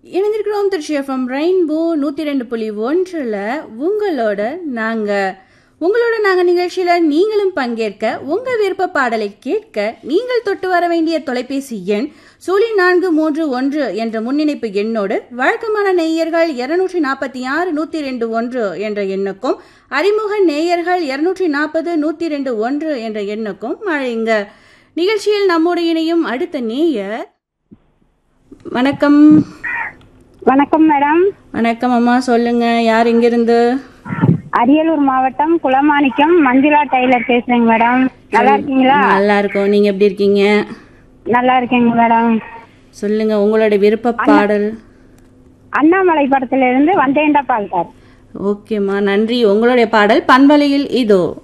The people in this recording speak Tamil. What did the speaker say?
இணைந்திருக்கிறோம் திருச்சி எஃப்எம் ரெயின்போ நூற்றி ரெண்டு புள்ளி ஒன்றில் உங்களோட நாங்கள் உங்களோட நாங்கள் நிகழ்ச்சியில் நீங்களும் பங்கேற்க உங்கள் விருப்ப பாடலை கேட்க நீங்கள் தொட்டு வர வேண்டிய தொலைபேசி எண் சூழி நான்கு மூன்று ஒன்று என்ற முன்னிணைப்பு எண்ணோடு வழக்கமான நேயர்கள் இருநூற்றி நாற்பத்தி ஆறு நூற்றி ரெண்டு ஒன்று என்ற எண்ணுக்கும் அறிமுக நேயர்கள் இருநூற்றி நாற்பது நூற்றி ரெண்டு ஒன்று என்ற எண்ணுக்கும் அழைங்க நிகழ்ச்சியில் நம்மோடு இணையும் அடுத்த நேயர் வணக்கம் வணக்கம் மேடம் வணக்கம் அம்மா சொல்லுங்க யார் இங்கிருந்து அரியலூர் மாவட்டம் குலமாணிக்கம் மஞ்சுளா டெய்லர் பேசுறேங்க மேடம் நல்லா இருக்கீங்களா நல்லா இருக்கோம் நீங்க எப்படி இருக்கீங்க நல்லா இருக்கேங்க மேடம் சொல்லுங்க உங்களோட விருப்ப பாடல் அண்ணாமலை படத்துல இருந்து வந்தேன்டா பால்கார் ஓகேம்மா நன்றி உங்களுடைய பாடல் பண்பலையில் இதோ